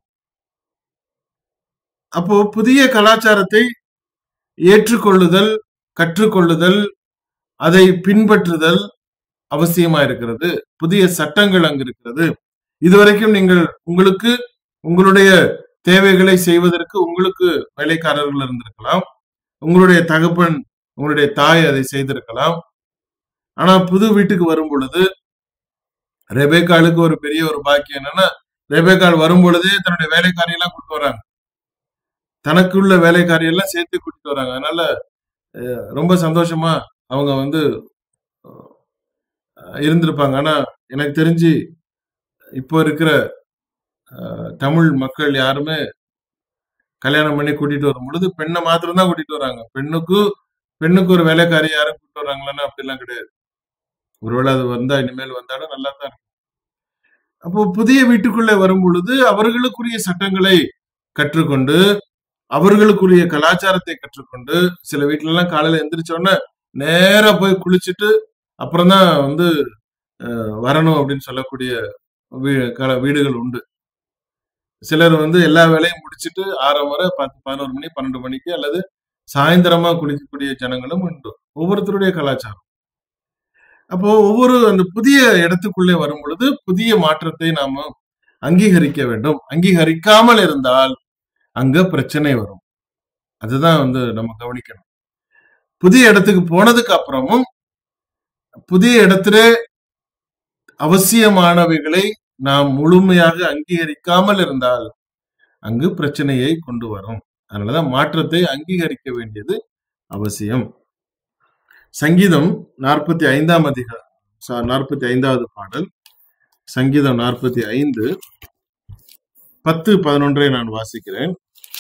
அப்போ புதிய கலாச்சாரத்தை ஏற்றுக்கொள்ளுதல் கற்றுக்கொள்ளுதல் அதை பின்பற்றுதல் அவசியமா இருக்கிறது புதிய சட்டங்கள் அங்கு இருக்கிறது இதுவரைக்கும் நீங்கள் உங்களுக்கு உங்களுடைய தேவைகளை செய்வதற்கு உங்களுக்கு வேலைக்காரர்கள் இருந்திருக்கலாம் உங்களுடைய தகப்பன் உங்களுடைய தாய் அதை செய்திருக்கலாம் ஆனா புது வீட்டுக்கு வரும் பொழுது ரெபேக்காளுக்கு ஒரு பெரிய ஒரு பாக்கியம் என்னன்னா ரெபேக்காள் வரும் பொழுதே தன்னுடைய வேலைக்காரியெல்லாம் கூட்டு வராங்க தனக்குள்ள வேலைக்காரியெல்லாம் சேர்த்து கூட்டிட்டு வராங்க அதனால அஹ், ரொம்ப சந்தோஷமா அவங்க வந்து அஹ், இருந்திருப்பாங்க ஆனா எனக்கு தெரிஞ்சு இப்போ இருக்கிற அஹ், தமிழ் மக்கள் யாருமே கல்யாணம் பண்ணி கூட்டிட்டு வரும் பொழுது பெண்ணை மாத்திரம் தான் கூட்டிட்டு வராங்க பெண்ணுக்கு பெண்ணுக்கு ஒரு வேலைக்காரி யாரும் கூட்டிட்டு வராங்களான்னா அப்படிலாம் கிடையாது ஒருவேளை அது வந்தா இனிமேல் வந்தாலும் நல்லா தான் இருக்கும் அப்போ புதிய வீட்டுக்குள்ளே வரும் பொழுது அவர்களுக்குரிய சட்டங்களை கற்றுக்கொண்டு அவர்களுக்குரிய கலாச்சாரத்தை கற்றுக்கொண்டு சில வீட்ல எல்லாம் காலையில எந்திரிச்ச உடனே நேரா போய் குளிச்சுட்டு அப்புறம் தான் வந்து அஹ், வரணும் அப்படின்னு சொல்லக்கூடிய வீ- க- வீடுகள் உண்டு சிலர் வந்து எல்லா வேலையும் முடிச்சிட்டு ஆறு வரை பத்து பதினோரு மணி பன்னெண்டு மணிக்கு அல்லது சாயந்தரமா குளிக்கக்கூடிய ஜனங்களும் உண்டு ஒவ்வொருத்தருடைய கலாச்சாரம் அப்போ ஒவ்வொரு அந்த புதிய இடத்துக்குள்ளே வரும் பொழுது புதிய மாற்றத்தை நாம அங்கீகரிக்க வேண்டும் அங்கீகரிக்காமல் இருந்தால் அங்க பிரச்சனை வரும் அதுதான் வந்து நம்ம கவனிக்கணும் புதிய இடத்துக்கு போனதுக்கு அப்புறமும் புதிய இடத்திலே அவசியமானவைகளை நாம் முழுமையாக அங்கீகரிக்காமல் இருந்தால் அங்கு பிரச்சனையை கொண்டு வரும் அதனாலதான் மாற்றத்தை அங்கீகரிக்க வேண்டியது அவசியம் சங்கீதம் நாற்பத்தி ஐந்தாம் அதிகாரம் நாற்பத்தி ஐந்தாவது பாடல் சங்கீதம் நாற்பத்தி ஐந்து பத்து பதினொன்றை நான் வாசிக்கிறேன்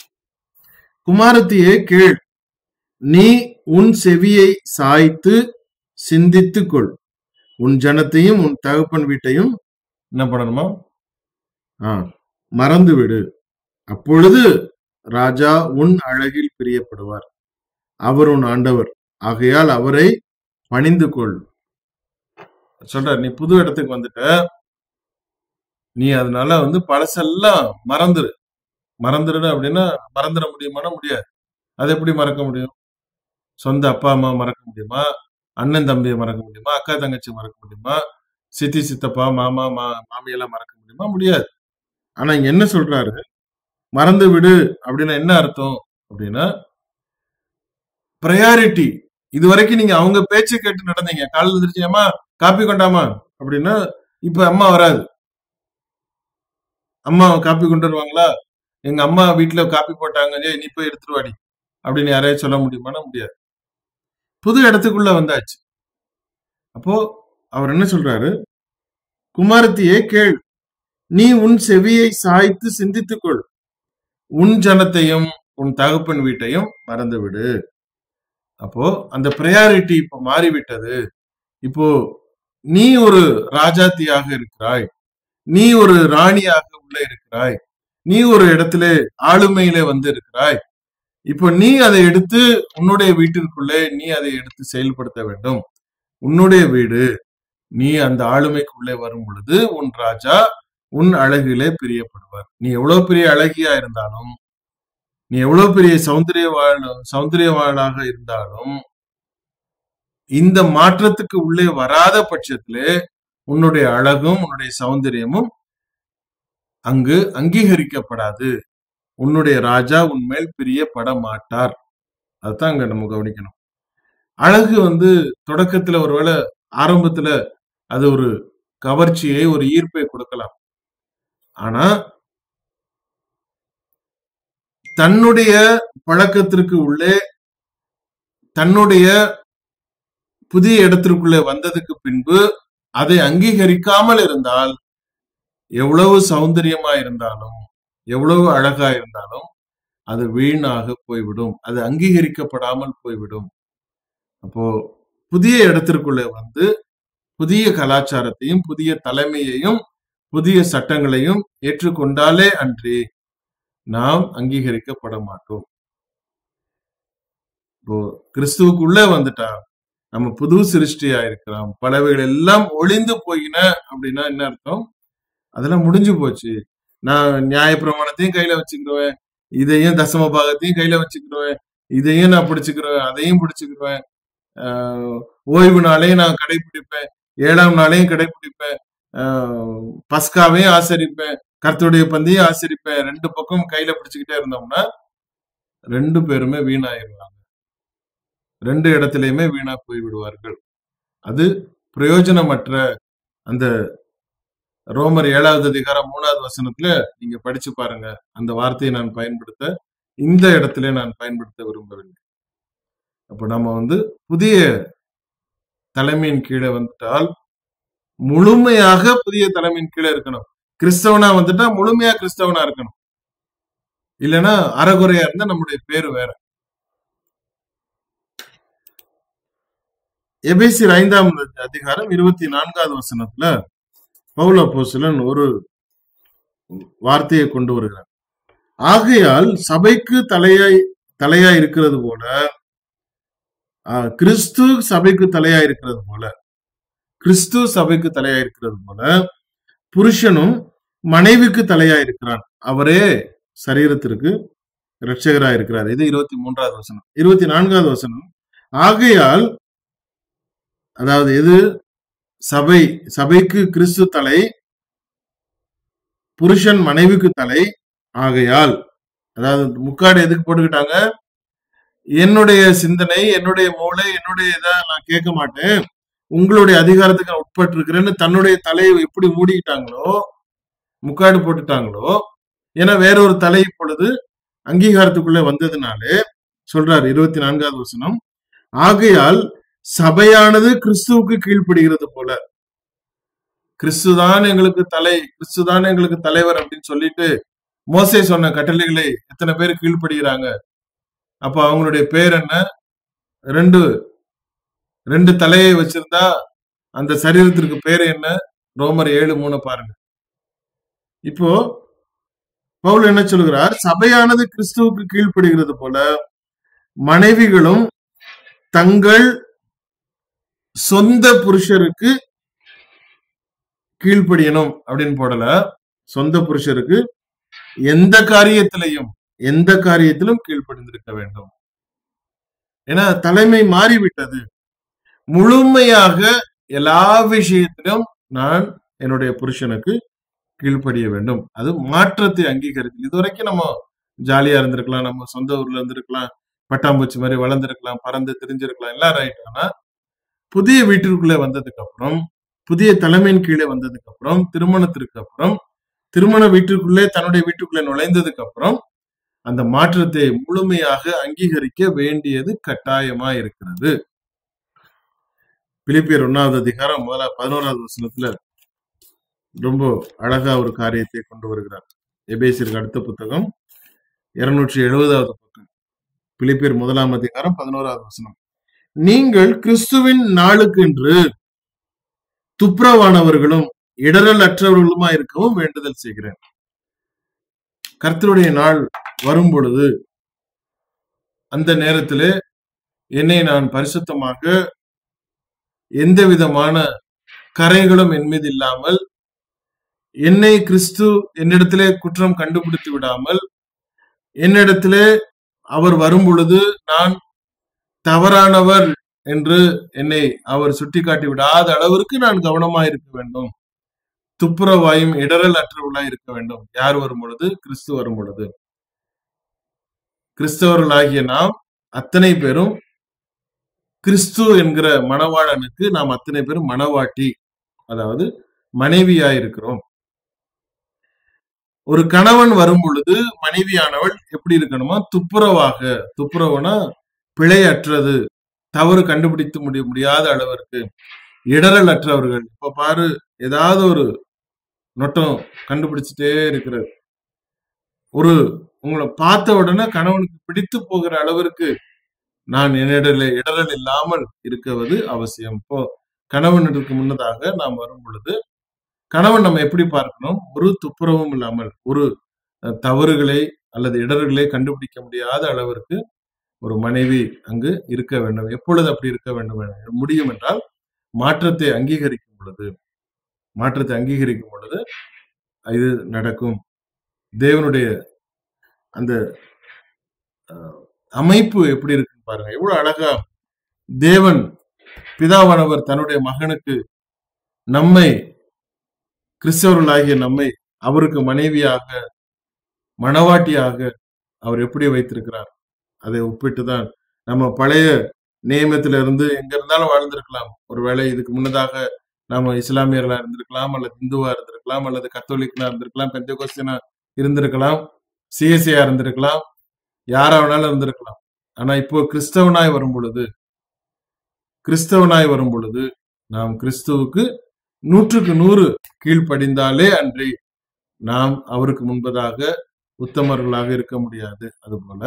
குமாரத்தியே கேள் நீ உன் செவியை சாய்த்து சிந்தித்துக் கொள் உன் ஜனத்தையும் உன் தகப்பன் வீட்டையும் என்ன பண்ணணுமா ஆ மறந்து விடு அப்பொழுது ராஜா உன் அழகில் பிரியப்படுவார் அவர் உன் ஆண்டவர் ஆகையால் அவரை பணிந்து கொள் சொல்றார் நீ புது இடத்துக்கு வந்துட்ட நீ அதனால வந்து பழசெல்லாம் மறந்துரு மறந்துடு அப்படின்னா மறந்துட முடியுமானா முடியாது அதை எப்படி மறக்க முடியும் சொந்த அப்பா அம்மா மறக்க முடியுமா அண்ணன் தம்பியை மறக்க முடியுமா அக்கா தங்கச்சி மறக்க முடியுமா சித்தி சித்தப்பா மாமா மா மாமியெல்லாம் மறக்க முடியுமா முடியாது ஆனா இங்க என்ன சொல்றாரு மறந்து விடு அப்படின்னா என்ன அர்த்தம் அப்படின்னா ப்ரையாரிட்டி இது வரைக்கும் நீங்க அவங்க பேச்சு கேட்டு நடந்தீங்க காலையில் திருச்சியம்மா காப்பி கொண்டாமா அப்படின்னா இப்ப அம்மா வராது அம்மா காப்பி கொண்டு வருவாங்களா எங்க அம்மா வீட்டுல காப்பி போட்டாங்க "ஏய், நீ போய் எடுத்துட்டு வாடி அப்படின்னு யாரையும் சொல்ல முடியுமானா முடியாது புது இடத்துக்குள்ள வந்தாச்சு அப்போ அவர் என்ன சொல்றாரு குமாரத்தியே கேள் நீ உன் செவியை சாய்த்து சிந்தித்துக்கொள் உன் ஜனத்தையும் உன் தகப்பன் வீட்டையும் மறந்து விடு அப்போ அந்த ப்ரையாரிட்டி இப்போ மாறிவிட்டது இப்போ நீ ஒரு ராஜாத்தியாக இருக்கிறாய் நீ ஒரு ராணியாக உள்ள இருக்கிறாய் நீ ஒரு இடத்துல ஆளுமையிலே வந்து இருக்கிறாய் இப்போ நீ அதை எடுத்து உன்னுடைய வீட்டிற்குள்ளே நீ அதை எடுத்து செயல்படுத்த வேண்டும் உன்னுடைய வீடு நீ அந்த ஆளுமைக்குள்ளே வரும் பொழுது உன் ராஜா உன் அழகிலே பிரியப்படுவார் நீ எவ்வளவு பெரிய அழகியா இருந்தாலும் நீ எவ்வளவு பெரிய சௌந்தரியவாழ் சௌந்தரியவாளாக இருந்தாலும் இந்த மாற்றத்துக்கு உள்ளே வராத பட்சத்திலே உன்னுடைய அழகும் உன்னுடைய சௌந்தரியமும் அங்கு அங்கீகரிக்கப்படாது உன்னுடைய ராஜா உன்மேல் பிரியப்பட மாட்டார் அதுதான் அங்க நம்ம கவனிக்கணும் அழகு வந்து தொடக்கத்துல ஒருவேளை ஆரம்பத்துல அது ஒரு கவர்ச்சியை ஒரு ஈர்ப்பை கொடுக்கலாம் ஆனா தன்னுடைய பழக்கத்திற்கு உள்ளே தன்னுடைய புதிய இடத்திற்குள்ளே வந்ததுக்கு பின்பு அதை அங்கீகரிக்காமல் இருந்தால் எவ்வளவு சௌந்தரியமா இருந்தாலும் எவ்வளவு அழகா இருந்தாலும் அது வீணாக போய்விடும் அது அங்கீகரிக்கப்படாமல் போய்விடும் அப்போ புதிய இடத்திற்குள்ளே வந்து புதிய கலாச்சாரத்தையும் புதிய தலைமையையும் புதிய சட்டங்களையும் ஏற்றுக்கொண்டாலே அன்றி நாம் அங்கீகரிக்கப்பட மாட்டோம் இப்போ கிறிஸ்துவுக்குள்ள வந்துட்டா நம்ம புது சிருஷ்டியா இருக்கிறோம் பலவைகள் எல்லாம் ஒளிந்து போயின அப்படின்னா என்ன அர்த்தம் அதெல்லாம் முடிஞ்சு போச்சு நான் நியாயப்பிரமாணத்தையும் கையில வச்சுக்கிடுவேன் இதையும் தசம பாகத்தையும் கையில வச்சுக்கிடுவேன் இதையும் நான் பிடிச்சுக்கிடுவேன் அதையும் பிடிச்சுக்கிடுவேன் ஆஹ் ஓய்வு நாளையும் நான் கடைபிடிப்பேன் ஏழாம் நாளையும் கடைபிடிப்பேன் ஆஹ் பஸ்காவையும் ஆசரிப்பேன் கர்த்தருடைய பந்தியும் ஆசரிப்பேன் ரெண்டு பக்கம் கையில பிடிச்சுக்கிட்டே இருந்தோம்னா ரெண்டு பேருமே வீணாயிருவாங்க ரெண்டு இடத்துலயுமே வீணா போய் விடுவார்கள் அது பிரயோஜனமற்ற அந்த ரோமர் ஏழாவது அதிகாரம் மூணாவது வசனத்துல நீங்க படிச்சு பாருங்க அந்த வார்த்தையை நான் பயன்படுத்த இந்த இடத்துல நான் பயன்படுத்த விரும்பவில்லை அப்ப நம்ம வந்து புதிய தலைமையின் கீழே வந்துட்டால் முழுமையாக புதிய தலைமையின் கீழே இருக்கணும் கிறிஸ்தவனா வந்துட்டா முழுமையா கிறிஸ்தவனா இருக்கணும் இல்லைன்னா அறகுறையா இருந்தா நம்முடைய பேரு வேற எபேசியர் ஐந்தாம் அதிகாரம் இருபத்தி நான்காவது வசனத்துல பவுல போசலன் ஒரு வார்த்தையை கொண்டு வருகிறார் ஆகையால் சபைக்கு தலையாய் தலையா இருக்கிறது போல ஆஹ், கிறிஸ்து சபைக்கு தலையா இருக்கிறது போல கிறிஸ்து சபைக்கு தலையா இருக்கிறது போல புருஷனும் மனைவிக்கு தலையா இருக்கிறான் அவரே சரீரத்திற்கு இரட்சகராய் இருக்கிறார் இது இருபத்தி மூன்றாவது வசனம் இருபத்தி நான்காவது வசனம் ஆகையால் அதாவது எது சபை சபைக்கு கிறிஸ்து தலை புருஷன் மனைவிக்கு தலை ஆகையால் அதாவது முக்காடு எதுக்கு போட்டுக்கிட்டாங்க என்னுடைய சிந்தனை என்னுடைய மூளை என்னுடைய இதை நான் கேட்க மாட்டேன் உங்களுடைய அதிகாரத்துக்கு நான் உட்பட்டு இருக்கிறேன்னு தன்னுடைய தலையை எப்படி மூடிக்கிட்டாங்களோ முக்காடு போட்டுட்டாங்களோ ஏன்னா வேற ஒரு தலை இப்பொழுது அங்கீகாரத்துக்குள்ள வந்ததுனாலே சொல்றார் இருபத்தி நான்காவது வசனம் ஆகையால் சபையானது கிறிஸ்துவுக்கு கீழ்ப்படுகிறது போல கிறிஸ்துதான் எங்களுக்கு தலை கிறிஸ்துதான் எங்களுக்கு தலைவர் அப்படின்னு சொல்லிட்டு மோசே சொன்ன கட்டளைகளை எத்தனை பேர் கீழ்ப்படுகிறாங்க அப்ப அவங்களுடைய பேர் என்ன ரெண்டு ரெண்டு தலையை வச்சிருந்தா அந்த சரீரத்திற்கு பேர் என்ன ரோமர் ஏழு மூணு பாருங்க இப்போ பவுல் என்ன சொல்கிறார் சபையானது கிறிஸ்துவுக்கு கீழ்ப்படுகிறது போல மனைவிகளும் தங்கள் சொந்த புருஷருக்கு கீழ்ப்படியணும் அப்படின்னு போடல சொந்த புருஷருக்கு எந்த காரியத்திலையும் எந்த காரியத்திலும் கீழ்ப்படிந்திருக்க வேண்டும் ஏன்னா தலைமை மாறிவிட்டது முழுமையாக எல்லா விஷயத்திலும் நான் என்னுடைய புருஷனுக்கு கீழ்ப்படிய வேண்டும் அது மாற்றத்தை அங்கீகரித்து இதுவரைக்கும் நம்ம ஜாலியா இருந்திருக்கலாம் நம்ம சொந்த ஊர்ல இருந்திருக்கலாம் பட்டாம்பூச்சி மாதிரி வளர்ந்திருக்கலாம் பறந்து தெரிஞ்சிருக்கலாம் எல்லாம் ரைட் ஆனா புதிய வீட்டிற்குள்ளே வந்ததுக்கு அப்புறம் புதிய தலைமையின் கீழே வந்ததுக்கு அப்புறம் திருமணத்திற்கு அப்புறம் திருமண வீட்டிற்குள்ளே தன்னுடைய வீட்டுக்குள்ளே நுழைந்ததுக்கு அப்புறம் அந்த மாற்றத்தை முழுமையாக அங்கீகரிக்க வேண்டியது கட்டாயமா இருக்கிறது பிலிப்பியர் ஒன்னாவது அதிகாரம் முதல்ல பதினோராவது வசனத்துல ரொம்ப அழகா ஒரு காரியத்தை கொண்டு வருகிறார் எபேசியருக்கு அடுத்த புத்தகம் இருநூற்றி எழுபதாவது பக்கம் பிலிப்பியர் முதலாம் அதிகாரம் பதினோராவது வசனம் நீங்கள் கிறிஸ்துவின் நாளுக்கென்று துப்புரவானவர்களும் இடரல் அற்றவர்களுமா இருக்கவும் வேண்டுதல் செய்கிறேன் கர்த்தருடைய நாள் வரும் பொழுது அந்த நேரத்திலே என்னை நான் பரிசுத்தமாக எந்த விதமான கரைகளும் என் மீது இல்லாமல் என்னை கிறிஸ்து என்னிடத்திலே குற்றம் கண்டுபிடித்து விடாமல் என்னிடத்திலே அவர் வரும் பொழுது நான் தவறானவர் என்று என்னை அவர் சுட்டிக்காட்டி விடாத அளவிற்கு நான் கவனமா இருக்க வேண்டும் துப்புரவாயும் இடரல் அற்றவர்களாய் இருக்க வேண்டும் யார் வரும் பொழுது கிறிஸ்து வரும் பொழுது கிறிஸ்தவர்களாகிய நாம் அத்தனை பேரும் கிறிஸ்து என்கிற மணவாளனுக்கு நாம் அத்தனை பேரும் மணவாட்டி அதாவது மனைவியா இருக்கிறோம் ஒரு கணவன் வரும் பொழுது மனைவியானவள் எப்படி இருக்கணுமா துப்புரவாக துப்புரவுனா பிழையற்றது தவறு கண்டுபிடித்து முடிய முடியாத அளவிற்கு இடரல் அற்றவர்கள் இப்ப பாரு ஏதாவது ஒரு நொட்டம் கண்டுபிடிச்சிட்டே இருக்கிறது ஒரு உங்களை பார்த்த உடனே கணவனுக்கு பிடித்து போகிற அளவிற்கு நான் என்னிடல இடரல் இல்லாமல் இருக்குவது அவசியம் இப்போ கணவனுக்கு முன்னதாக நாம் வரும் பொழுது கணவன் நம்ம எப்படி பார்க்கணும் ஒரு துப்புரவும் இல்லாமல் ஒரு அஹ், தவறுகளை அல்லது இடர்களை கண்டுபிடிக்க முடியாத அளவிற்கு ஒரு மனைவி அங்கு இருக்க வேண்டும் எப்பொழுது அப்படி இருக்க வேண்டும் என- முடியும் என்றால் மாற்றத்தை அங்கீகரிக்கும் பொழுது மாற்றத்தை அங்கீகரிக்கும் பொழுது இது நடக்கும் தேவனுடைய அந்த அஹ், அமைப்பு எப்படி இருக்குன்னு பாருங்க எவ்வளவு அழகா தேவன் பிதாவானவர் தன்னுடைய மகனுக்கு நம்மை கிறிஸ்தவர்களாகிய நம்மை அவருக்கு மனைவியாக மணவாட்டியாக அவர் எப்படி வைத்திருக்கிறார் அதை ஒப்பிட்டுதான் நம்ம பழைய நியமத்தில இருந்து எங்க இருந்தாலும் வாழ்ந்திருக்கலாம் ஒருவேளை இதுக்கு முன்னதாக நாம இஸ்லாமியர்களா இருந்திருக்கலாம் அல்லது இந்துவா இருந்திருக்கலாம் அல்லது கத்தோலிக்கனா இருந்திருக்கலாம் பெந்தகோஸ்தியனா இருந்திருக்கலாம் சிஎஸ்சியா இருந்திருக்கலாம் யாரா வேணாலும் இருந்திருக்கலாம் ஆனா இப்போ கிறிஸ்தவனாய் வரும் பொழுது கிறிஸ்தவனாய் வரும் பொழுது நாம் கிறிஸ்துவுக்கு நூற்றுக்கு நூறு கீழ்ப்படிந்தாலே அன்றி நாம் அவருக்கு முன்பதாக உத்தமர்களாக இருக்க முடியாது அதுபோல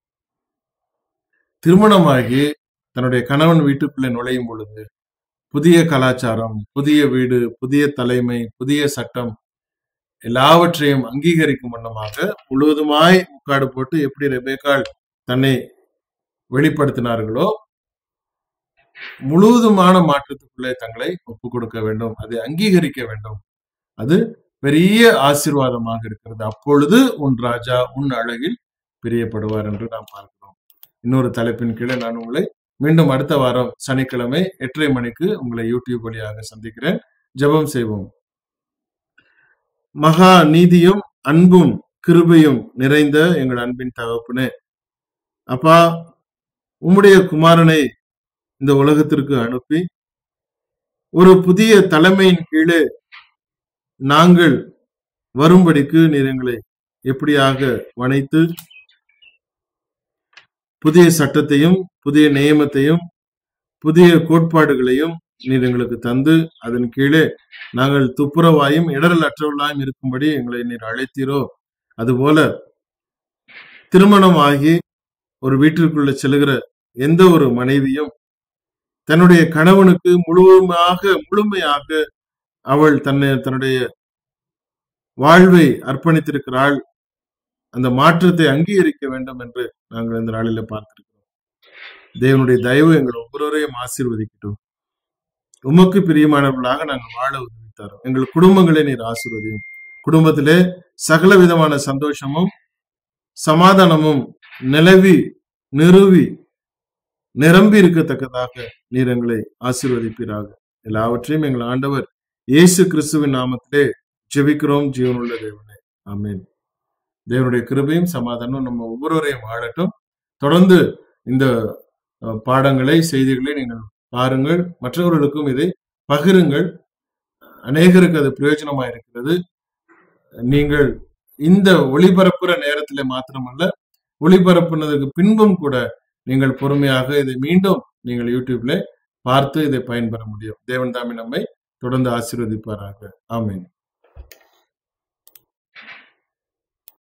திருமணமாகி தன்னுடைய கணவன் வீட்டுக்குள்ளே நுழையும் பொழுது புதிய கலாச்சாரம் புதிய வீடு புதிய தலைமை புதிய சட்டம் எல்லாவற்றையும் அங்கீகரிக்கும் வண்ணமாக முழுவதுமாய் முக்காடு போட்டு எப்படி ரெபேக்காள் தன்னை வெளிப்படுத்தினார்களோ முழுவதுமான மாற்றத்துக்குள்ளே தங்களை ஒப்புக் கொடுக்க வேண்டும் அதை அங்கீகரிக்க வேண்டும் அது பெரிய ஆசீர்வாதமாக இருக்கிறது அப்பொழுது உன் ராஜா உன் அழகில் பிரியப்படுவார் என்று நாம் பார்க்கிறோம் இன்னொரு தலைப்பின் கீழே நான் உங்களை மீண்டும் அடுத்த வாரம் சனிக்கிழமை எட்டரை மணிக்கு உங்களை யூடியூப் வழியாக சந்திக்கிறேன் ஜெபம் செய்வோம் மகா நீதியும் அன்பும் கிருபையும் நிறைந்த எங்கள் அன்பின் தகப்பனே அப்பா உம்முடைய குமாரனை இந்த உலகத்திற்கு அனுப்பி ஒரு புதிய தலைமையின் கீழே நாங்கள் வரும்படிக்கு நீர் எங்களை எப்படியாக வணைத்து புதிய சட்டத்தையும் புதிய நியமத்தையும் புதிய கோட்பாடுகளையும் நீர் எங்களுக்கு தந்து அதன் கீழே நாங்கள் துப்புரவாயும் இடரல் அற்றவர்களாயும் இருக்கும்படி எங்களை நீர் அழைத்தீரோ அதுபோல திருமணம் ஆகி ஒரு வீட்டிற்குள்ள செல்கிற எந்த ஒரு மனைவியும் தன்னுடைய கணவனுக்கு முழுமையாக முழுமையாக அவள் தன்னை தன்னுடைய வாழ்வை அர்ப்பணித்திருக்கிறாள் அந்த மாற்றத்தை அங்கீகரிக்க வேண்டும் என்று நாங்கள் இந்த நாளில பார்த்திருக்கிறோம் தேவனுடைய தயவு எங்கள் ஒவ்வொருவரையும் ஆசீர்வதிக்கட்டும் உமக்கு பிரியமானவர்களாக நாங்கள் வாழ உதவித்தாரோம் எங்கள் குடும்பங்களை நீர் ஆசீர்வதியும் குடும்பத்திலே சகல விதமான சந்தோஷமும் சமாதானமும் நிலவி நிறுவி நிரம்பி இருக்கத்தக்கதாக நீர் எங்களை ஆசீர்வதிப்பீராக எல்லாவற்றையும் எங்கள் ஆண்டவர் இயேசு கிறிஸ்துவின் நாமத்திலே ஜெபிக்கிறோம் ஜீவனுள்ள தேவனே ஆமென் தேவனுடைய கிருபையும் சமாதானம் நம்ம ஒவ்வொருவரையும் வாழட்டும் தொடர்ந்து இந்த அஹ், பாடங்களை செய்திகளை நீங்கள் பாருங்கள் மற்றவர்களுக்கும் இதை பகிருங்கள் அநேகருக்கு அது பிரயோஜனமா இருக்கிறது நீங்கள் இந்த ஒளிபரப்புற நேரத்திலே மாத்திரமல்ல ஒளிபரப்புனதுக்கு பின்பும் கூட நீங்கள் பொறுமையாக இதை மீண்டும் நீங்கள் யூடியூப்ல பார்த்து இதை பயன்பெற முடியும் தேவன் தாமே நம்மை தொடர்ந்து ஆசீர்வதிப்பாராக ஆமென்